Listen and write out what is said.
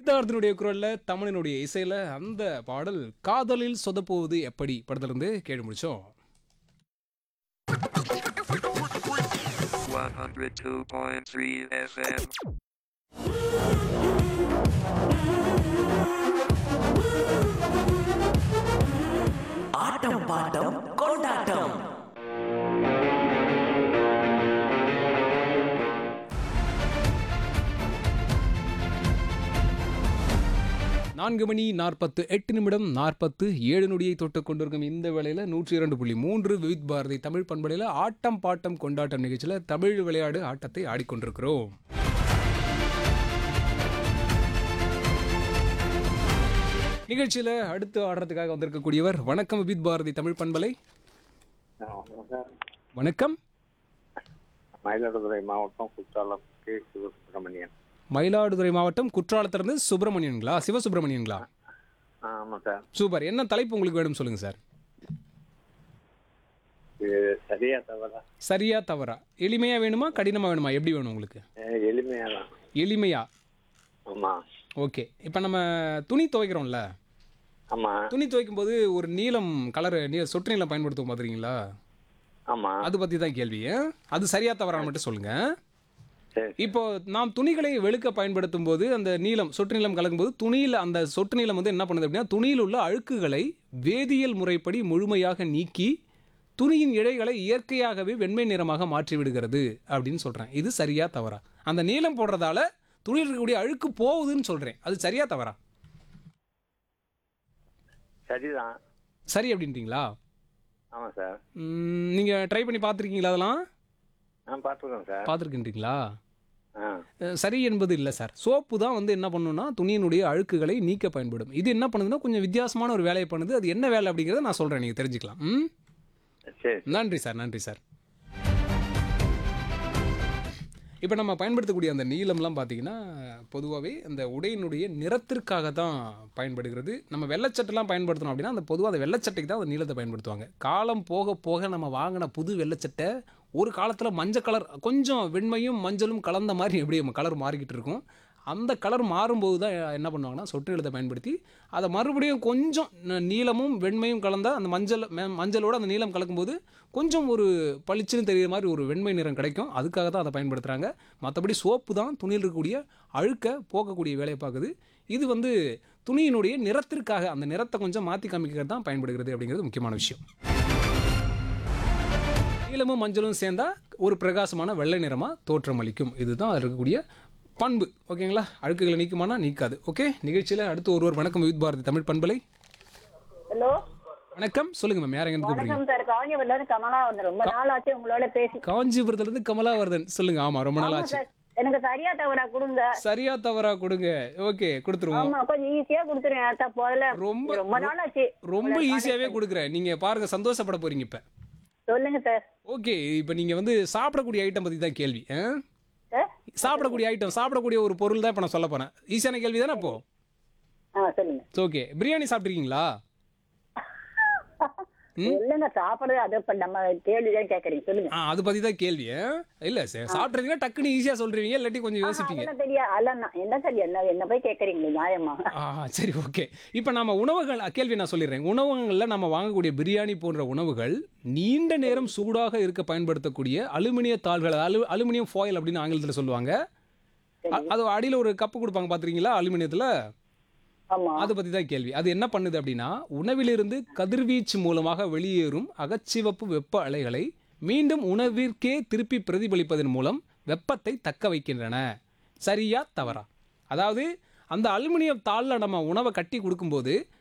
சித்தார்த்தனுடைய குரல்ல தமிழனுடைய இசையில அந்த பாடல் காதலில் சொதப்புவது எப்படி படத்துல இருந்து கேட்டு முடிச்சோம் 102.3 FM. ஆட்டம் பாட்டம் கொண்டாட்டம் நான்கு மணி நாற்பத்து எட்டு நிமிடம் நாற்பத்து ஏழு நொடியை தொட்டு கொண்டிருக்கும் இந்த வேளையில நூற்றி இரண்டு புள்ளி மூன்று விவித் பாரதி தமிழ் பண்பலையில் ஆட்டம் பாட்டம் கொண்டாட்டம் நிகழ்ச்சியில தமிழ் விளையாடு ஆட்டத்தை ஆடிக்கொண்டிருக்கிறோம் நிகழ்ச்சியில அடுத்து ஆடுறதுக்காக வந்திருக்கக்கூடியவர் வணக்கம் விபித் பாரதி தமிழ் பண்பலை வணக்கம் மயிலாடுதுறை மாவட்டம் குற்றாலம் கே சிவசுப்ரமணியன் மயிலாடுதுறை மாவட்டம் குற்றாலத்திலிருந்து சுப்பிரமணியன்களா சிவசுப்பிரமணியன்களா ஆ ஆமாம் சார் சூப்பர் என்ன தலைப்பு உங்களுக்கு வேணும் சொல்லுங்க சார் இது சரியா தவறா சரியா தவறா எளிமையா வேணுமா கடினமா வேணுமா எப்படி வேணும் உங்களுக்கு எளிமையாக தான் எளிமையா ஆமாம் ஓகே இப்போ நம்ம துணி துவைக்கிறோம்ல ஆமாம் துணி துவைக்கும் போது ஒரு நீலம் கலர் நீ சொட்டு நீளம் பயன்படுத்துவோம் பார்த்துறீங்களா ஆமாம் அது பற்றி தான் கேள்வி ஆ? அது சரியா தவறான்னு மட்டும் சொல்லுங்க சரி இப்போ நாம் துணிகளை வெளுக்க பயன்படுத்தும் போது அந்த நீலம் சொட்டு நீளம் கலக்கும்போது துணியில் அந்த சொட்டு நீளம் வந்து என்ன பண்ணுது அப்படின்னா துணியில் உள்ள அழுக்குகளை வேதியியல் முறைப்படி முழுமையாக நீக்கி துணியின் இழைகளை இயற்கையாகவே வெண்மை நிறமாக மாற்றி விடுகிறது அப்படின்னு சொல்றேன் இது சரியா தவறா அந்த நீலம் போடுறதால துணியில் இருக்கக்கூடிய அழுக்கு போகுதுன்னு சொல்றேன் அது சரியா தவறா சரிதான் சரி அப்படின்றீங்களா ஆமாம் சார் ம், நீங்க ட்ரை பண்ணி பார்த்துருக்கீங்களா அதெல்லாம் நான் பார்த்துருக்கேன் சார் பார்த்துருக்கின்றீங்களா ஆ அஹ், சரி என்பது இல்லை சார் சோப்பு தான் வந்து என்ன பண்ணுன்னா துணியினுடைய அழுக்குகளை நீக்க பயன்படும் இது என்ன பண்ணுதுன்னா கொஞ்சம் வித்தியாசமான ஒரு வேலையை பண்ணுது அது என்ன வேலை அப்படிங்கிறத நான் சொல்கிறேன் நீங்கள் தெரிஞ்சுக்கலாம் ம் சரி நன்றி சார் நன்றி சார் இப்போ நம்ம பயன்படுத்தக்கூடிய அந்த நீலம்லாம் பார்த்தீங்கன்னா பொதுவாகவே அந்த உடையினுடைய நிறத்திற்காக தான் பயன்படுகிறது நம்ம வெள்ளச்சட்டைலாம் பயன்படுத்தணும் அப்படின்னா அந்த பொதுவாக அந்த வெள்ளச்சட்டைக்கு தான் அந்த நீளத்தை பயன்படுத்துவாங்க காலம் போக போக நம்ம வாங்கின புது வெள்ளச்சட்டை ஒரு காலத்தில் மஞ்சள் கலர் கொஞ்சம் வெண்மையும் மஞ்சளும் கலந்த மாதிரி எப்படி நம்ம கலர் மாறிக்கிட்டு இருக்கும் அந்த கலர் மாறும்போது தான் என்ன பண்ணுவாங்கன்னா சொட்டு நிலத்தை பயன்படுத்தி அதை மறுபடியும் கொஞ்சம் ந- நீலமும் வெண்மையும் கலந்த அந்த மஞ்சள் மெ- மஞ்சளோட அந்த நீலம் கலக்கும்போது கொஞ்சம் ஒரு பளிச்சுன்னு தெரியுற மாதிரி ஒரு வெண்மை நிறம் கிடைக்கும் அதுக்காக தான் அதை பயன்படுத்துகிறாங்க மற்றபடி சோப்பு தான் துணியில் இருக்கக்கூடிய அழுக்க போக்கக்கூடிய வேலையை பார்க்குது இது வந்து துணியினுடைய நிறத்திற்காக அந்த நிறத்தை கொஞ்சம் மாற்றி காமிக்கிறது தான் பயன்படுகிறது அப்படிங்கிறது முக்கியமான விஷயம் நீலமும் மஞ்சளும் சேர்ந்தா ஒரு பிரகாசமான வெள்ளை நிறமாக தோற்றமளிக்கும் இதுதான் அதில் இருக்கக்கூடிய பண்பு ஓகேங்களா அழுக்குகளை நீக்குமானா நீக்காது ஓகே நிகழ்ச்சியில் அடுத்து ஒருவர் வணக்கம் வித் பாரதி தமிழ் பண்பலை ஹலோ வணக்கம் சொல்லுங்க மேம் யார் எங்க கூப்பிடுறீங்க வணக்கம் சார் காஞ்சிபுரம்ல இருந்து கமலா வந்து ரொம்ப நாள் ஆச்சு உங்களோட பேசி காஞ்சிபுரத்துல இருந்து கமலாவர்தன் சொல்லுங்க ஆமா ரொம்ப நாள் ஆமா ஆச்சு சார் எனக்கு சரியா தவறா கொடுங்க சரியா தவறா கொடுங்க ஓகே கொடுத்துருவோம் ஆமா கொஞ்சம் ஈஸியா கொடுத்துருங்க அத்தா போதல ரொம்ப- ரொம்ப நாள் ஆச்சு ரொம்ப ஈஸியாவே கொடுக்குறேன் நீங்க பாருங்க சந்தோஷப்பட போறீங்க இப்ப சொல்லுங்க சார் ஓகே இப்போ நீங்க வந்து சாப்பிடக்கூடிய ஐட்டம் பத்தி தான் கேள்வி ஆ? சார் சாப்பிடக்கூடிய ஐட்டம் சாப்பிடக்கூடிய ஒரு பொருள் தான் இப்போ நான் சொல்ல போறேன் ஈஸியான கேள்வி தானே அப்போ ஆ சொல்லுங்க ஓகே பிரியாணி சாப்பிட்ருக்கீங்களா சொல்லுங்க சாப்பிடுறது அது இப்ப நம்ம கேள்விதான் கேக்குறீங்க சொல்லுங்க ஆ அது பத்தி தான் கேள்வி ஆ? இல்ல சார் சாப்பிட்றீங்கன்னா டக்குன்னு ஈஸியா சொல்றீங்க இல்லாட்டி கொஞ்சம் யோசிப்பீங்க அதெல்லாம் தெரியா அல்ல நான் என்ன சார் என்ன என்ன போய் கேக்குறீங்க நியாயமா ஆ சரி ஓகே இப்போ நம்ம உணவுகள் கேள்வி நான் சொல்லிடுறேன் உணவகங்களில் நம்ம வாங்கக்கூடிய பிரியாணி போன்ற உணவுகள் நீண்ட நேரம் சூடாக இருக்க பயன்படுத்தக்கூடிய அலுமினிய தாள்கள் அலு அலுமினியம் ஃபாயில் அப்படின்னு ஆங்கிலத்தில் சொல்லுவாங்க அ- அது அடியில் ஒரு கப்பு கொடுப்பாங்க பார்த்துருக்கீங்களா அலுமினியத்தில் ஆமா அதை பற்றி தான் கேள்வி அது என்ன பண்ணுது அப்படின்னா உணவிலிருந்து கதிர்வீச்சு மூலமாக வெளியேறும் அகச்சிவப்பு வெப்ப அலைகளை மீண்டும் உணவிற்கே திருப்பி பிரதிபலிப்பதன் மூலம் வெப்பத்தை தக்க வைக்கின்றன சரியா தவறா அதாவது அந்த அலுமினியம் தாளில் நம்ம உணவை கட்டி கொடுக்கும்போது